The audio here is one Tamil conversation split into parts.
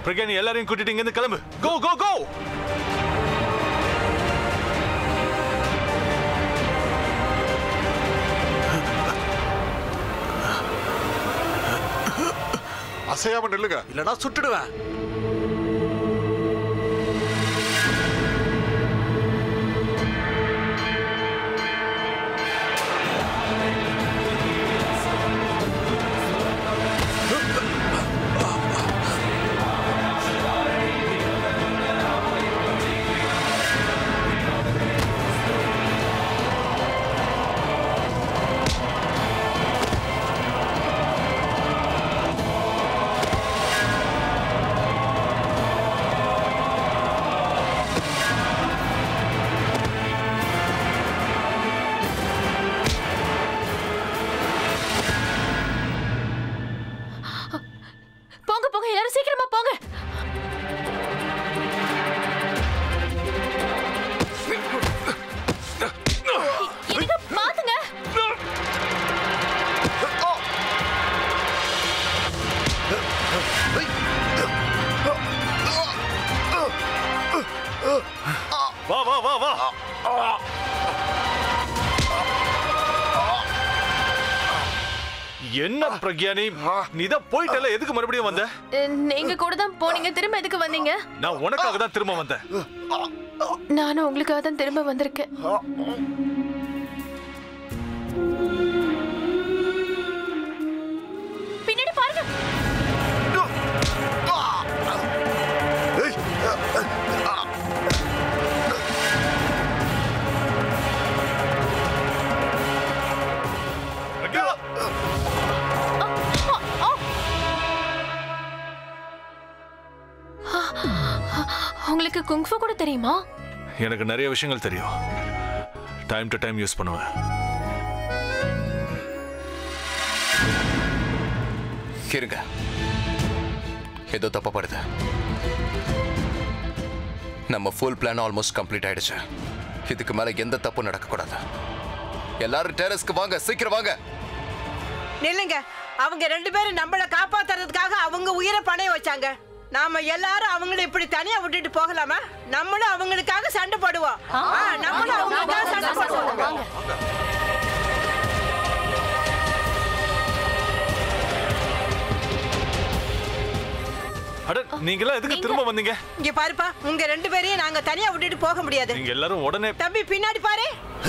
பிரக்யா நீ எல்லாரையும் கூட்டிட்டு இங்க இருந்து கிளம்பு கோ கோ கோ அசையாம நில்லுங்க இல்லனா சுட்டுடுவேன் போங்க போங்க எல்லாரும் சீக்கிரமா போங்க எனக்கு பாத்துங்க வா வா வா வா என்ன பிரக்யா நீ நீ தான் போயிட்டல எதுக்கு மறுபடியும் வந்த அஹ், நீங்க கூட தான் போனீங்க திரும்ப எதுக்கு வந்தீங்க நான் உனக்காக தான் திரும்ப வந்தேன் நானும் உங்களுக்காக தான் திரும்ப வந்திருக்கேன் பின்னாடி பாருங்க பிரக்யா உங்களுக்கு குங்ஃபு கூட தெரியுமா எனக்கு நிறைய விஷயங்கள் தெரியும் டைம் டு டைம் யூஸ் பண்ணுவேன் இருங்க ஏதோ தப்பப்படுது நம்ம ஃபுல் பிளான் ஆல்மோஸ்ட் கம்ப்ளீட் ஆயிடுச்சு இதுக்கு மேல எந்த தப்பும் நடக்கக்கூடாது எல்லாரும் டெரஸ்க்கு வாங்க சீக்கிரம் வாங்க நில்லுங்க அவங்க ரெண்டு பேரும் நம்மள காப்பாத்துறதுக்காக அவங்க உயிரை பணைய வச்சாங்க நாம எல்லாரும் அவங்கள இப்படி தனியா விட்டுட்டு போகலாமா நம்மளும் அவங்களுக்காக சண்டை போடுவோம் ஆ, நம்மளும் அவங்களுக்காக சண்டை போடுவோம் அட நீங்களாம் எதுக்கு திரும்ப வந்தீங்க இங்க பாருப்பா உங்க ரெண்டு பேரையும் நாங்க தனியா விட்டுட்டு போக முடியாது நீங்க எல்லாரும் உடனே தம்பி பின்னாடி பாரு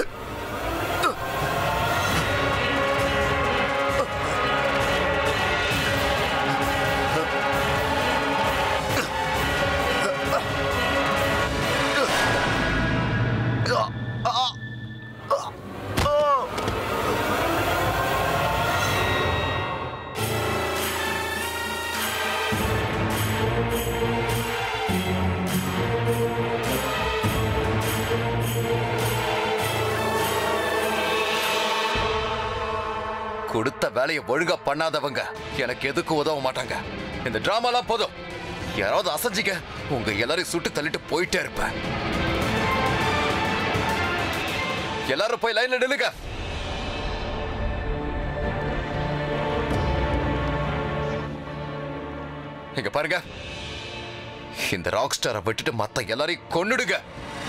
கொடுத்த வேலையை ஒழுங்கா பண்ணாதவங்க எனக்கு எதுக்கு உதவ மாட்டாங்க இந்த டிராமாலாம் போதும் யாராவது அசைஞ்சிக்க உங்க எல்லாரையும் சுட்டு தள்ளிட்டு போயிட்டே இருப்பேன் எல்லாரும் போய் லைன்ல நில்லுங்க இங்க பாருங்க இந்த ராக் ஸ்டாரை விட்டுட்டு மத்த எல்லாரையும் கொன்னுடுங்க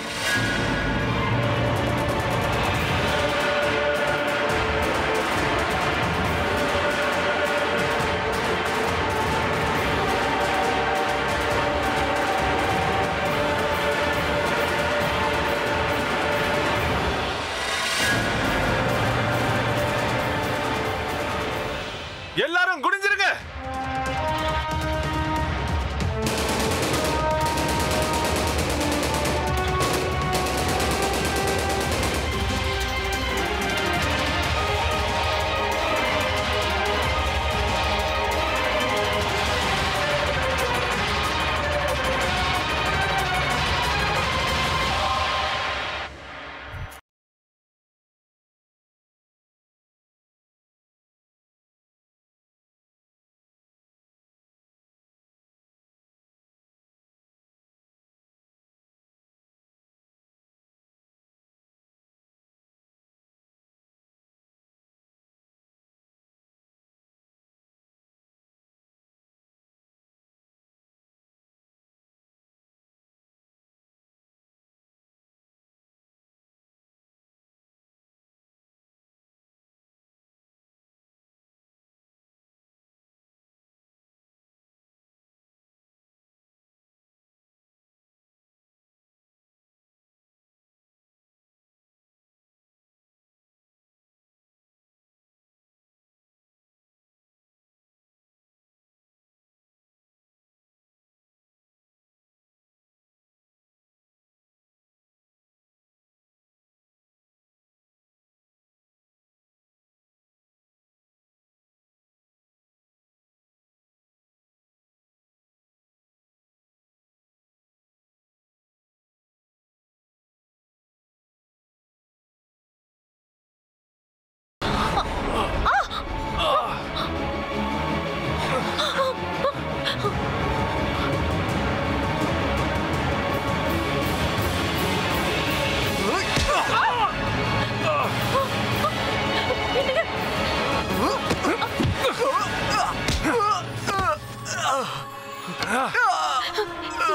எல்லாரும் குடிஞ்சிருங்க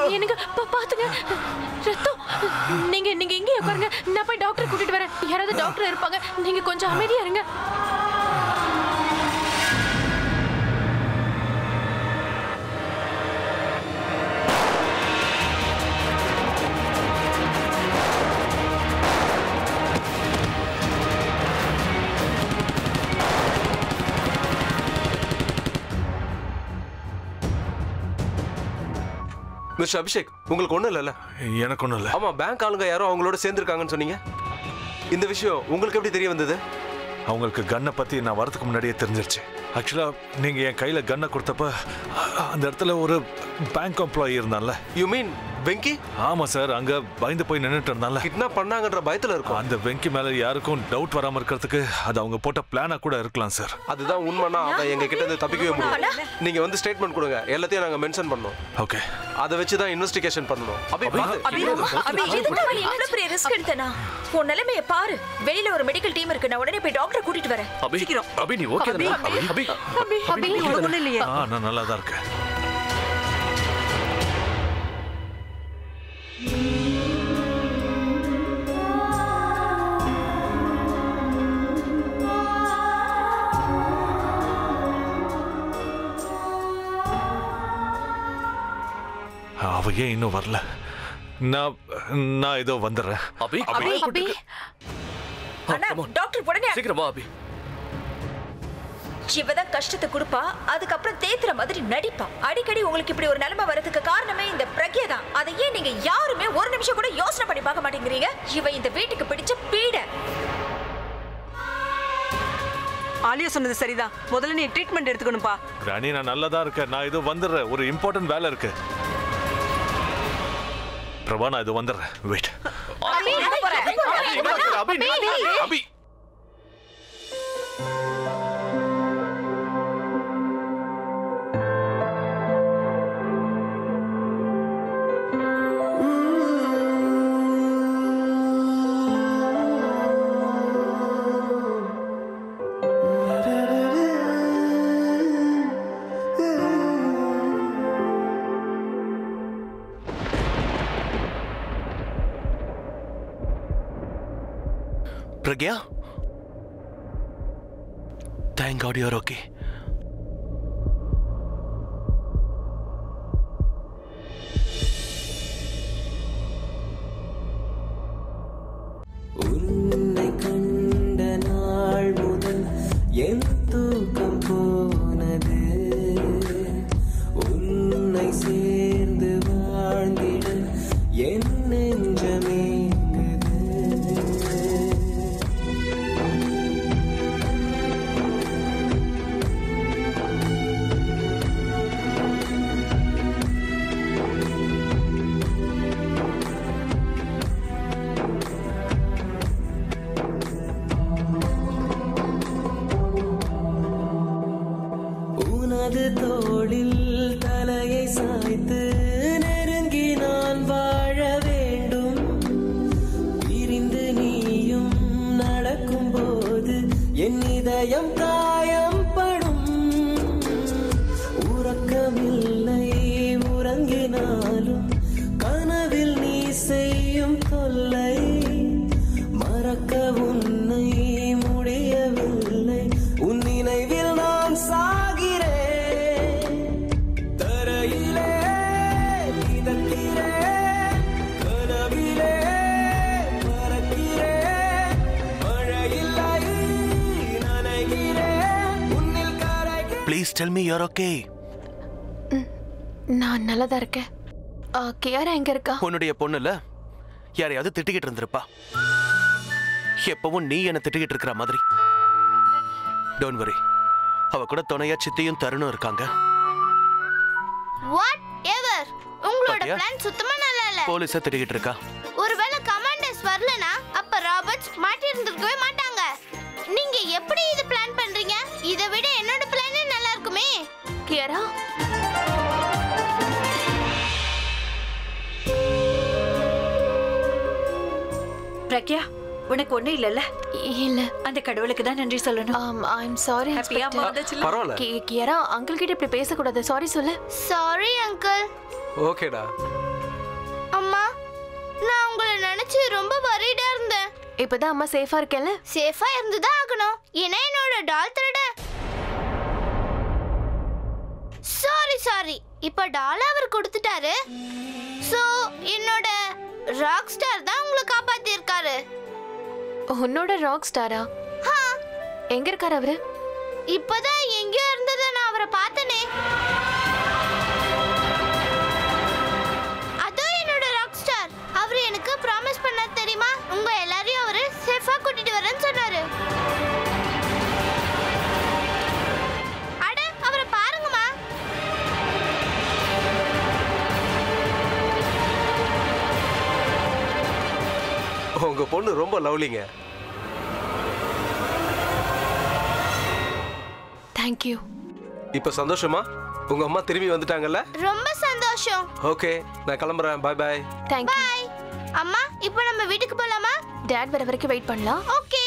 எனக்கு பா- பாத்துங்க ரத்தம் நீங்க நீங்க இங்கே உட்காருங்க நான் போய் டாக்டர் கூட்டிட்டு வரேன் யாராவது டாக்டர் இருப்பாங்க நீங்க கொஞ்சம் அமைதியா இருங்க மிஸ்டர் அபிஷேக் உங்களுக்கு ஒண்ணும் இல்லைல்ல எனக்கு ஒன்றும் இல்லை ஆமா பேங்க் ஆளுங்க யாரோ அவங்களோட சேர்ந்துருக்காங்கன்னு சொன்னீங்க இந்த விஷயம் உங்களுக்கு எப்படி தெரிய வந்தது அவங்களுக்கு கன்னை பற்றி நான் வரதுக்கு முன்னாடியே தெரிஞ்சிருச்சு ஆக்சுவலாக நீங்கள் என் கையில் கன்னை கொடுத்தப்ப அ- அந்த இடத்துல ஒரு பேங்க் எம்ப்ளாயி இருந்தான்ல யூ மீன் வெங்கி ஆமாம் சார் அங்கே பயந்து போய் நின்றுட்டு இருந்தான்ல கிட்னாப் பண்ணாங்கன்ற பயத்துல இருக்கும் அந்த வெங்கி மேலே யாருக்கும் டவுட் வராமல் இருக்கிறதுக்கு அது அவங்க போட்ட பிளானாக கூட இருக்கலாம் சார் அதுதான் உண்மைனா அவன் எங்க கிட்ட இருந்து தப்பிக்கவே முடியும் நீங்க வந்து ஸ்டேட்மெண்ட் கொடுங்க எல்லாத்தையும் நாங்க மென்ஷன் பண்ணோம் ஓகே அதை வச்சு தான் இன்வெஸ்டிகேஷன் பண்ணணும் அபி பாத்து. அபி அபி எதுக்கு அவன் இவ்வளவு பெரிய ரிஸ்க் எடுத்தனா உன் நிலைமைய பாரு வெளியில ஒரு மெடிக்கல் டீம் இருக்கு நான் உடனே போய் டாக்டரை கூட்டிட்டு வரேன் அபி அபி நீ ஓகே அபி, அபி அபி ஒண்ணு இல்லையே ஆ நான் நல்லா தான் இருக்கேன் அவ ஏன் இன்னும் வரல நான் நான் ஏதோ வந்துடுறேன் அபி அபி அபி ஆனா டாக்டர் உடனே சீக்கிரம் வா அபி இவதான் கஷ்டத்தை கொடுப்பா அதுக்கப்புறம் தேத்துற மாதிரி நடிப்பா அடிக்கடி உங்களுக்கு இப்படி ஒரு நிலைமை வரதுக்கு காரணமே இந்த பிரக்யா தான் அதை ஏன் நீங்க யாருமே ஒரு நிமிஷம் கூட யோசனை பண்ணி பார்க்க மாட்டேங்கிறீங்க இவ இந்த வீட்டுக்கு பிடிச்ச பீடை ஆலியா சொன்னது சரிதான் முதல்ல நீ ட்ரீட்மெண்ட் எடுத்துக்கணும்பா ராணி நான் நல்லா தான் இருக்கேன் நான் ஏதோ வந்துடுறேன் ஒரு இம்பார்ட்டன்ட் வேலை இருக்கு பிரபா நான் இது வந்துடுறேன் wait Abhi Abhi Abhi Pragya thank God you're okay உன்னை கண்ட நாள் முதல் என் தூக்கம் போனது உன்னை சேர்ந்து வாழ்ந்திட என் நெஞ்சமேங்குது உனது தோளில் தலையை சாய்த்து நெருங்கி நான் வாழ வேண்டும் பிரிந்து நீயும் நடக்கும்போது என் இதயம் காயம் படும் உறக்கமில்லை உறங்கினாலும் கனவில் நீ செய்யும் தொல்லை மறக்க உன்னை முடியவில்லை உன் நினைவில் நான் சாகிறேன் தரையிலே மிதக்கிறேன் கனவிலே பறக்கிறேன் மழையில்லை நனைகிறேன் உன்னில் கரைகிறேன் please tell me you're okay நான் நல்லா தான் இருக்கேன் ஆ, கியாரா எங்க இருக்கா உன்னுடைய பொண்ணுல யாரையாவது திட்டிக்கிட்டு இருந்திருப்பா எப்பவும் நீ என்ன திட்டிக்கிட்டு இருக்கிற மாதிரி டோன்ட் வரி அவ கூட துணையா சித்தியும் தருணும் இருக்காங்க வாட் எவர் உங்களோட பாத்தியா? பிளான் சுத்தமா நல்லா இல்ல போலீஸ திட்டிக்கிட்டு இருக்கா ஒருவேளை கமாண்டர்ஸ் வரலனா அப்ப ராபர்ட்ஸ் மாட்டி இருந்திருக்கவே மாட்டாங்க நீங்க எப்படி இது பிளான் பண்றீங்க இதை விட என்னோட பிளானே நல்லா இருக்குமே கியாரா பிரக்யா உனக்கு ஒண்ணும் இல்லல்ல இல்ல அந்த கடவுளுக்கு தான் நன்றி சொல்லணும் ஐ எம் சாரி ஹாப்பியா வந்துச்சுல பரவாயில்ல கியாரா அங்கிள் கிட்ட இப்படி பேசக்கூடாது சாரி சொல்லு சாரி அங்கிள் ஓகேடா ரொம்ப வரிடா இருந்தேன் இப்பதான் அம்மா சேஃபா இருக்கேன்ல சேஃபா இருந்துதான் ஆகணும் ஏன்னா என்னோட டால் திருட சாரி சாரி இப்ப டால் அவர் கொடுத்துட்டாரு சோ என்னோட ராக் ஸ்டார் தான் உங்களை காப்பாத்தி இருக்காரு உன்னோட ராக் ஸ்டாரா எங்க இருக்காரு அவரு இப்பதான் எங்கேயோ இருந்ததை நான் அவரை பார்த்தனே அதோ என்னோட ராக் ஸ்டார் அவர் எனக்கு ப்ராமிஸ் பண்ணார் தெரியுமா உங்க எல்லாரையும் அவரு சேஃபா கூட்டிட்டு வரேன்னு சொன்னாரு அட அவரை பாருங்கம்மா உங்க பொண்ணு ரொம்ப லவ்லிங்க தேங்க்யூ இப்போ சந்தோஷமா உங்க அம்மா திரும்பி வந்துட்டாங்கல்ல ரொம்ப சந்தோஷம் ஓகே நான் கிளம்புறேன் பாய் பாய் தேங்க்யூ பாய் அம்மா இப்போ நம்ம வீட்டுக்கு போலாமா டேட் வர வரைக்கும் வெயிட் பண்ணலாம் ஓகே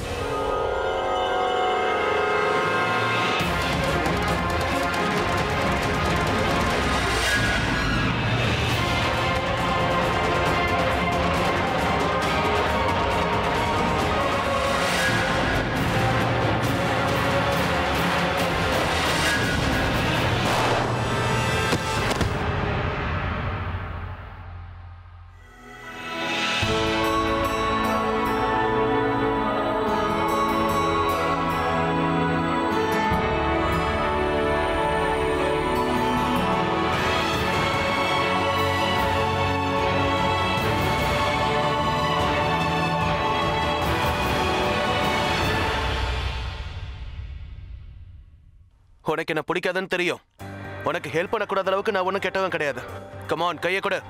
உனக்கு என்ன பிடிக்காதுன்னு தெரியும் உனக்கு ஹெல்ப் பண்ணக்கூடாத அளவுக்கு நான் ஒன்றும் கெட்டவன் கிடையாது கமான் கையை கொடு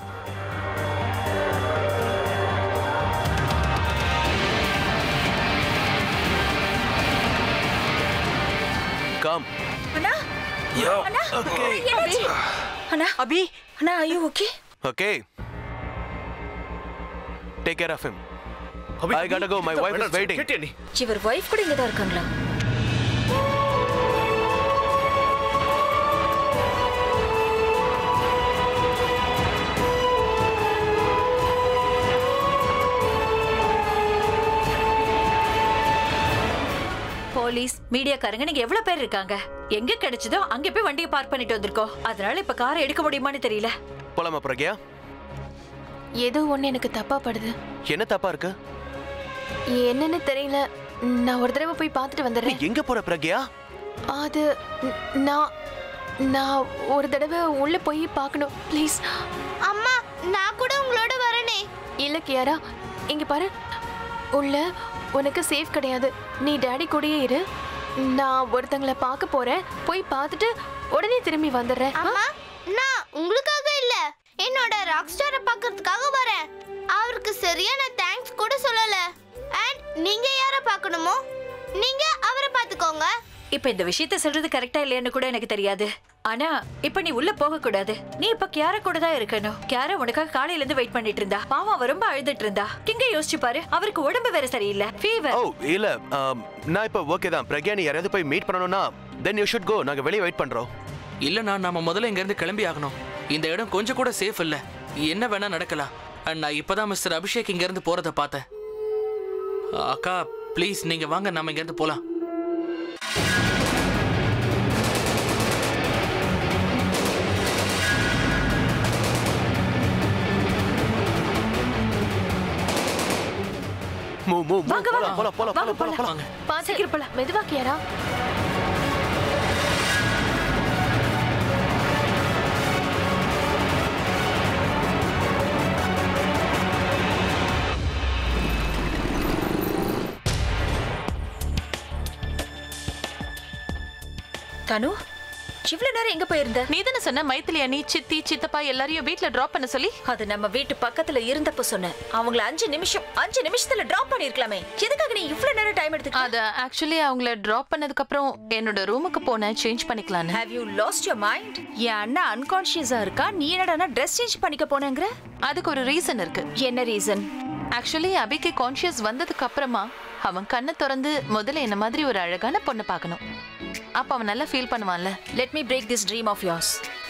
கம் அண்ணா அண்ணா என்னாச்சு? அண்ணா அபி அண்ணா ஐயோ okay okay take care of him I gotta go my wife is waiting இவர் வைஃப் கூட இங்க தான் இருக்காங்களா போலீஸ் மீடியாக்காரங்க நீங்க எவ்வளவு பேர் இருக்காங்க எங்க கிடைச்சதோ அங்க போய் வண்டியை பார்க் பண்ணிட்டு வந்திருக்கோம் அதனால இப்ப காரை எடுக்க முடியுமான்னு தெரியல போலாமா பிரக்யா ஏதோ ஒண்ணு எனக்கு தப்பா படுது என்ன தப்பா இருக்கு என்னன்னு தெரியல நான் ஒரு தடவை போய் பார்த்துட்டு நீ வந்துடுறேன் எங்க போற பிரக்யா அது ந- நான் நான் ஒரு தடவை உள்ள போய் பார்க்கணும் ப்ளீஸ் அம்மா நான் கூட உங்களோட வரனே இல்ல கியாரா இங்க பாரு உள்ள உனக்கு சேஃப் கிடையாது நீ டேடி கூடயே இரு நான் ஒருத்தங்களை பார்க்க போறேன் போய் பார்த்துட்டு உடனே திரும்பி வந்துடுறேன் ஆ? அம்மா நான் உங்களுக்காக இல்ல என்னோட ராக் ஸ்டாரை பார்க்கறதுக்காக வரேன் அவருக்கு சரியான தேங்க்ஸ் கூட சொல்லல அண்ட் நீங்க யார பார்க்கணுமோ நீங்க அவரை பார்த்துக்கோங்க இப்ப இந்த விஷயத்த சொல்றது கரெக்டா இல்லையான்னு கூட எனக்கு தெரியாது ஆனா இப்ப நீ உள்ள போக கூடாது நீ இப்ப கியார கூட தான் இருக்கணும் கியார உனக்காக காலையில இருந்து வெயிட் பண்ணிட்டு இருந்தா பாவம் அவ ரொம்ப அழுதுட்டு இருந்தா கிங்க யோசிச்சு பாரு அவருக்கு உடம்பு வேற சரியில்லை ஃபீவர் ஓ இல்ல ஆம், நான் இப்போ ஓகே தான் பிரக்யா நீ யாராவது போய் மீட் பண்ணணும்னா தென் யூ ஷுட் கோ நாங்க வெளியே வெயிட் பண்றோம் இல்லைண்ணா நம்ம முதல்ல இங்கேருந்து கிளம்பி ஆகணும் இந்த இடம் கொஞ்சம் கூட சேஃப் இல்லை என்ன வேணா நடக்கலாம் அண்ட் நான் இப்போதான் மிஸ்டர் அபிஷேக் இங்கேருந்து போகிறத பார்த்தேன் அக்கா ப்ளீஸ் நீங்கள் வாங்க நம்ம இங்கேருந்து போகலாம் மூ மூ மூ வாங்க, வாங்க. போலாம் போலாம் போலாம் வாங்க, போலாம் போலாம் வாங்க பார்த்து சீக்கிரம் போலாம். மெதுவா கியாரா தனு இவ்வளவு நேரம் எங்க போயிருந்த நீ தானே சொன்ன மைத்திலி அண்ணி சித்தி சித்தப்பா எல்லாரையும் வீட்ல டிராப் பண்ண சொல்லி அது நம்ம வீட்டு பக்கத்துல இருந்தப்ப சொன்னேன் அவங்கள அஞ்சு நிமிஷம் அஞ்சு நிமிஷத்துல டிராப் பண்ணிருக்கலாமே எதுக்காக நீ இவ்வளவு நேரம் டைம் எடுத்துக்க அத ஆக்சுவலி அவங்கள டிராப் பண்ணதுக்கு அப்புறம் என்னோட ரூமுக்கு போனேன் சேஞ்ச் பண்ணிக்கலான்னு have you lost your mind என் அண்ணா அன்கான்ஷியஸா இருக்கா நீ என்னடா ட்ரெஸ் சேஞ்ச் பண்ணிக்க போனேங்கிற அதுக்கு ஒரு ரீசன் இருக்கு என்ன ரீசன் ஆக்சுவலி அபிக்கு கான்ஷியஸ் வந்ததுக்கு அப்புறமா அவன் கண்ணை திறந்து முதல்ல என்ன மாதிரி ஒரு அழகான பொண்ணை பார்க்கணும் அப்ப அவன் நல்லா ஃபீல் பண்ணுவான்ல let me break this dream of yours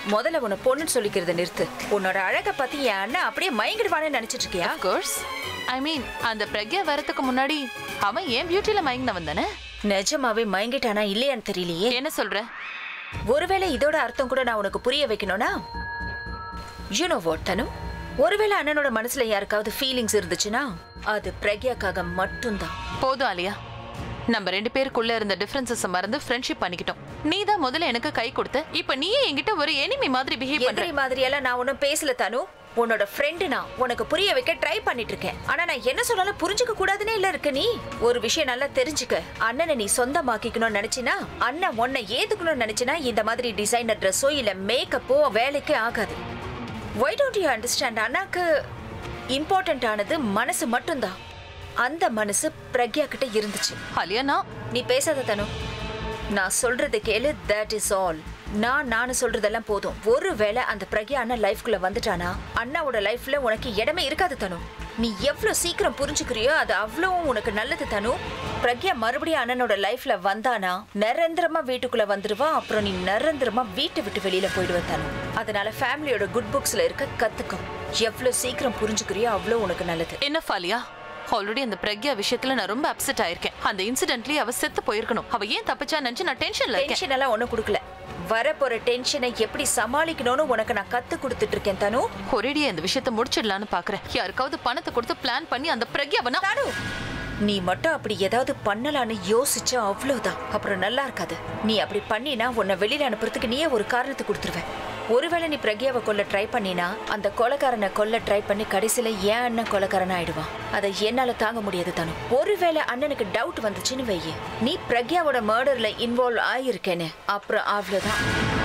முதல்ல உன்னை பொண்ணுன்னு சொல்லிக்கிறத நிறுத்து உன்னோட அழகை பத்தி என் அண்ணன் அப்படியே மயங்கிடுவான்னு நினைச்சிட்டு இருக்கியா கோர்ஸ் ஐ மீன் அந்த பிரக்யா வரதுக்கு முன்னாடி அவன் ஏன் பியூட்டில மயங்கினவன் தானே நிஜமாவே மயங்கிட்டானா இல்லையான்னு தெரியலையே என்ன சொல்ற ஒருவேளை இதோட அர்த்தம் கூட நான் உனக்கு புரிய வைக்கணும்னா யூ நோ வாட் தனு ஒருவேளை அண்ணனோட மனசுல யாருக்காவது ஃபீலிங்ஸ் இருந்துச்சுன்னா அது பிரக்யாக்காக மட்டும்தான் போதும் ஆலியா நம்ம ரெண்டு பேருக்குள்ள இருந்த டிஃபரன்சஸ் மறந்து ஃப்ரெண்ட்ஷிப் பண்ணிக்கிட்டோம் நீ தான் முதல்ல எனக்கு கை கொடுத்த இப்ப நீயே என்கிட்ட ஒரு எனிமி மாதிரி பிஹேவ் பண்ற எதிரி மாதிரியெல்லாம் நான் ஒன்றும் பேசல தனு உன்னோட ஃப்ரெண்டு நான் உனக்கு புரிய வைக்க ட்ரை பண்ணிட்டு இருக்கேன் ஆனா நான் என்ன சொன்னாலும் புரிஞ்சுக்க கூடாதுன்னே இல்ல இருக்க நீ ஒரு விஷயம் நல்லா தெரிஞ்சுக்க அண்ணனை நீ சொந்தமாக்கிக்கணும்னு நினைச்சினா அண்ணன் உன்னை ஏத்துக்கணும்னு நினைச்சினா இந்த மாதிரி டிசைனர் ட்ரெஸ்ஸோ இல்ல மேக்கப்போ வேலைக்கு ஆகாது ஒய் டோன்ட் யூ அண்டர்ஸ்டாண்ட் அண்ணாக்கு இம்பார்ட்டன்ட் ஆனது மனசு மட்டும்தான் அந்த மனசு பிரக்யா கிட்ட இருந்துச்சு ஆலியா நான் நீ பேசாத தனு நான் சொல்றது கேளு தட் இஸ் ஆல் நான் நானு சொல்றதெல்லாம் போதும் ஒருவேளை அந்த பிரக்யா அண்ணன் லைஃப்குள்ள வந்துட்டானா அண்ணாவோட லைஃப்ல உனக்கு இடமே இருக்காது தனு நீ எவ்வளவு சீக்கிரம் புரிஞ்சுக்கிறியோ அது அவ்வளவும் உனக்கு நல்லது தனு பிரக்யா மறுபடியும் அண்ணனோட லைஃப்ல வந்தானா நிரந்தரமா வீட்டுக்குள்ள வந்துருவா அப்புறம் நீ நிரந்தரமா வீட்டை விட்டு வெளியில போயிடுவ தனு அதனால ஃபேமிலியோட குட் புக்ஸ்ல இருக்க கத்துக்கோ எவ்வளவு சீக்கிரம் புரிஞ்சுக்கிறியோ அவ்வளவு உனக்கு நல்லது என்ன ஃபாலியா ஆல்ரெடி அந்த பிரக்யா விஷயத்துல நான் ரொம்ப அப்செட் ஆயிருக்கேன் அந்த இன்சிடென்ட்லயே அவ செத்து போயிருக்கணும் அவ ஏன் தப்பிச்சா நினைச்சு நான் டென்ஷன்ல இருக்கேன் டென்ஷன் எல்லாம் ஒண்ணும் கொடுக்கல வரப்போற டென்ஷனை எப்படி சமாளிக்கணும்னு உனக்கு நான் கத்து கொடுத்துட்டு இருக்கேன் தனு ஒரேடியா இந்த விஷயத்த முடிச்சிடலான்னு பாக்குறேன் யாருக்காவது பணத்தை கொடுத்து பிளான் பண்ணி அந்த பிரக்யாவை நான் தனு நீ மட்டும் அப்படி ஏதாவது பண்ணலான்னு யோசிச்சா அவ்வளவுதான் அப்புறம் நல்லா இருக்காது நீ அப்படி பண்ணினா உன்னை வெளியில அனுப்புறதுக்கு நீயே ஒரு காரணத்தை கொடுத்துருவ ஒருவேளை நீ பிரக்யாவை கொல்ல ட்ரை பண்ணினா அந்த கொலைக்காரனை கொல்ல ட்ரை பண்ணி கடைசியில ஏன் அண்ணன் கொலைக்காரன் ஆயிடுவான் அதை என்னால தாங்க முடியாது தனு ஒருவேளை அண்ணனுக்கு டவுட் வந்துச்சுன்னு வையே நீ பிரக்யாவோட மர்டர்ல இன்வால்வ் ஆயிருக்கேன்னு அப்புறம் அவ்வளவுதான்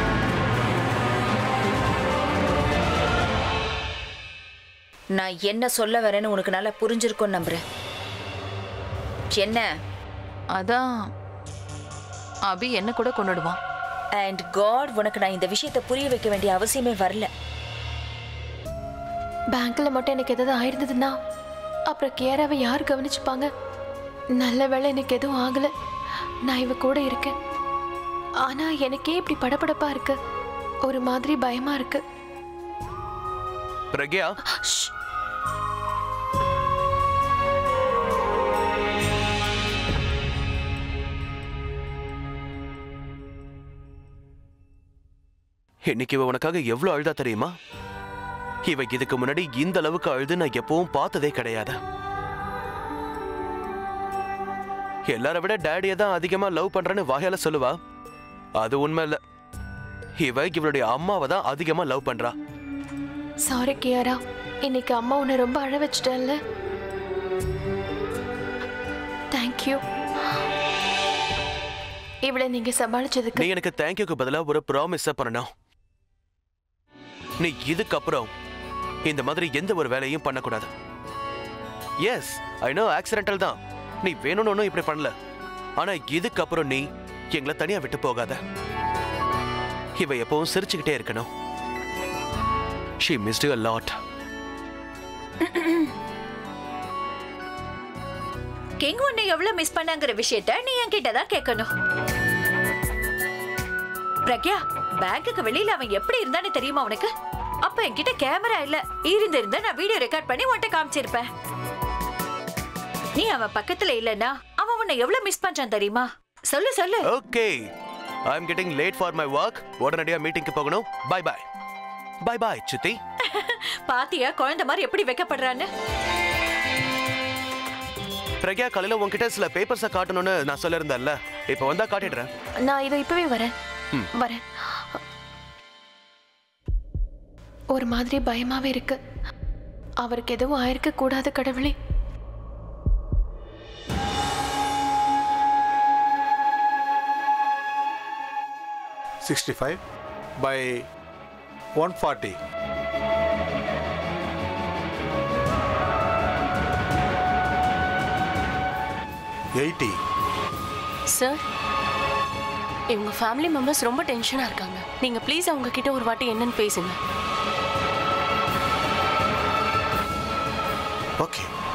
நான் என்ன சொல்ல வரேன்னு உனக்கு நல்லா புரிஞ்சிருக்கும்னு நம்புறேன் என்ன அதான் அபி என்ன கூட கொண்டுடுவான் அண்ட் காட் உனக்கு நான் இந்த விஷயத்தை புரிய வைக்க வேண்டிய அவசியமே வரல பேங்க்ல மட்டும் எனக்கு எதாவது ஆயிருந்ததுன்னா அப்புறம் கேராவை யார் கவனிச்சுப்பாங்க நல்ல வேளை எனக்கு எதுவும் ஆகல நான் இவ கூட இருக்கேன் ஆனா எனக்கே இப்படி படபடப்பா இருக்கு ஒரு மாதிரி பயமா இருக்கு பிரக்யா இன்னைக்கு இவ உனக்காக எவ்வளவு அழுதா தெரியுமா இவ இதுக்கு முன்னாடி இந்த அளவுக்கு அழுது நான் எப்பவும் பார்த்ததே கிடையாது எல்லாரை விட டேடியை தான் அதிகமா லவ் பண்றேன்னு வாயால சொல்லுவா அது உண்மை இல்ல இவ இவளுடைய அம்மாவை தான் அதிகமா லவ் பண்றா சாரி கியாரா இன்னைக்கு அம்மா உன்னை ரொம்ப அழ வச்சிட்டேன்ல தேங்க்யூ இவளை நீங்க சமாளிச்சதுக்கு நீ எனக்கு தேங்க்யூக்கு பதிலா ஒரு ப்ராமிஸ பண்ணணும் நீ இதுக்கப்புறம் இந்த மாதிரி எந்த ஒரு வேலையும் பண்ணக்கூடாது எஸ் ஐ நோ ஆக்சிடென்டல் தான் நீ வேணும்னு ஒன்றும் இப்படி பண்ணல ஆனா இதுக்கப்புறம் நீ எங்களை தனியா விட்டு போகாத இவ எப்பவும் சிரிச்சுக்கிட்டே இருக்கணும் she missed a lot king உன்னை எவ்வளவு மிஸ் பண்ணாங்கிற விஷயத்த நீ என்கிட்ட தான் கேட்கணும் பிரக்யா பேங்குக்கு வெளியில அவன் எப்படி இருந்தான்னு தெரியுமா உனக்கு அப்ப என்கிட்ட கேமரா இல்ல இருந்திருந்தா நான் வீடியோ ரெக்கார்ட் பண்ணி உன்கிட்ட காமிச்சிருப்பேன் நீ அவன் பக்கத்துல இல்லனா அவன் உன்னை எவ்வளவு மிஸ் பண்றான் தெரியுமா சொல்லு சொல்லு okay I am getting late for my work உடனடியா மீட்டிங்க்கு போகணும் பை பை பை பை சித்தி பாத்தியா குழந்தை மாதிரி எப்படி வைக்கப்படுறான்னு பிரக்யா காலையில உன்கிட்ட சில பேப்பர்ஸை காட்டணும்னு நான் சொல்லியிருந்தேன்ல இப்போ வந்தா காட்டிடுறேன் நான் இதோ இப்பவே வரேன் ம். வரேன் ஒரு மாதிரி பயமாவே இருக்கு அவருக்கு எதுவும் ஆயிருக்க கூடாது கடவுளே sixty five by one forty eighty sir இவங்க ஃபேமிலி மெம்பர்ஸ் ரொம்ப டென்ஷனாக இருக்காங்க நீங்கள் ப்ளீஸ் அவங்க கிட்ட ஒரு வாட்டி என்னன்னு பேசுங்க ஓகே